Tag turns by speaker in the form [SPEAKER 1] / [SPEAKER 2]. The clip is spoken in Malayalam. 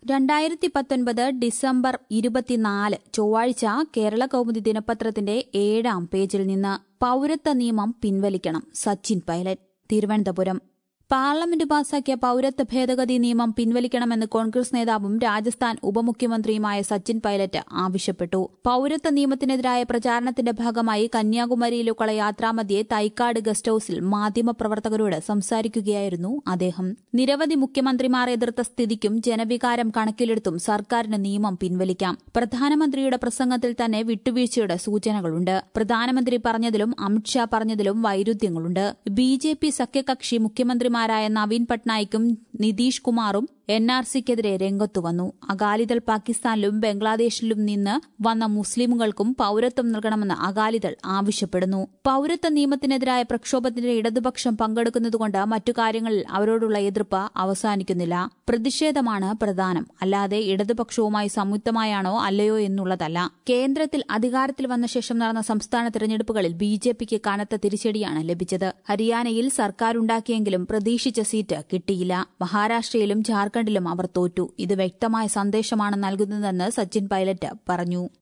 [SPEAKER 1] രണ്ടായിരത്തി പത്തൊൻപത് ഡിസംബർ ഇരുപത്തിനാല് ചൊവ്വാഴ്ച കേരള കൗമുദി ദിനപത്രത്തിന്റെ ഏഴാം പേജിൽ നിന്ന് പൌരത്വ നിയമം പിൻവലിക്കണം സച്ചിൻ പൈലറ്റ് തിരുവനന്തപുരം പാർലമെന്റ് പാസാക്കിയ പൌരത്വ ഭേദഗതി നിയമം പിൻവലിക്കണമെന്ന് കോൺഗ്രസ് നേതാവും രാജസ്ഥാൻ ഉപമുഖ്യമന്ത്രിയുമായ സച്ചിൻ പൈലറ്റ് ആവശ്യപ്പെട്ടു പൌരത്വ നിയമത്തിനെതിരായ പ്രചാരണത്തിന്റെ ഭാഗമായി കന്യാകുമാരിയിലേക്കുള്ള യാത്രാമധ്യേ തൈക്കാട് ഗസ്റ്റ് ഹൌസിൽ മാധ്യമപ്രവർത്തകരോട് സംസാരിക്കുകയായിരുന്നു അദ്ദേഹം നിരവധി മുഖ്യമന്ത്രിമാർ എതിർത്ത സ്ഥിതിക്കും ജനവികാരം കണക്കിലെടുത്തും സർക്കാരിന് നിയമം പിൻവലിക്കാം പ്രധാനമന്ത്രിയുടെ പ്രസംഗത്തിൽ തന്നെ വിട്ടുവീഴ്ചയുടെ സൂചനകളുണ്ട് പ്രധാനമന്ത്രി പറഞ്ഞതിലും അമിത്ഷാ പറഞ്ഞതിലും വൈരുദ്ധ്യങ്ങളുണ്ട് ബി ജെ പി സഖ്യകക്ഷി മുഖ്യമന്ത്രിമാരായ നവീൻ പട്നായിക്കും നിതീഷ് കുമാറും എൻ ആർ സിക്കെതിരെ രംഗത്തുവന്നു അകാലിദൾ പാകിസ്ഥാനിലും ബംഗ്ലാദേശിലും നിന്ന് വന്ന മുസ്ലിമുകൾക്കും പൌരത്വം നൽകണമെന്ന് അകാലിദൾ ആവശ്യപ്പെടുന്നു പൌരത്വ നിയമത്തിനെതിരായ പ്രക്ഷോഭത്തിന്റെ ഇടതുപക്ഷം പങ്കെടുക്കുന്നതുകൊണ്ട് മറ്റു കാര്യങ്ങളിൽ അവരോടുള്ള എതിർപ്പ് അവസാനിക്കുന്നില്ല പ്രതിഷേധമാണ് പ്രധാനം അല്ലാതെ ഇടതുപക്ഷവുമായി സംയുക്തമായാണോ അല്ലയോ എന്നുള്ളതല്ല കേന്ദ്രത്തിൽ അധികാരത്തിൽ വന്ന ശേഷം നടന്ന സംസ്ഥാന തെരഞ്ഞെടുപ്പുകളിൽ ബി ജെ പിക്ക് കനത്ത തിരിച്ചടിയാണ് ലഭിച്ചത് ഹരിയാനയിൽ സർക്കാരുണ്ടാക്കിയെങ്കിലും പ്രതീക്ഷിച്ച സീറ്റ് കിട്ടിയില്ല മഹാരാഷ്ട്രയിലും ജാർഖണ്ഡിലും അവർ തോറ്റു ഇത് വ്യക്തമായ സന്ദേശമാണ് നൽകുന്നതെന്ന് സച്ചിൻ പൈലറ്റ് പറഞ്ഞു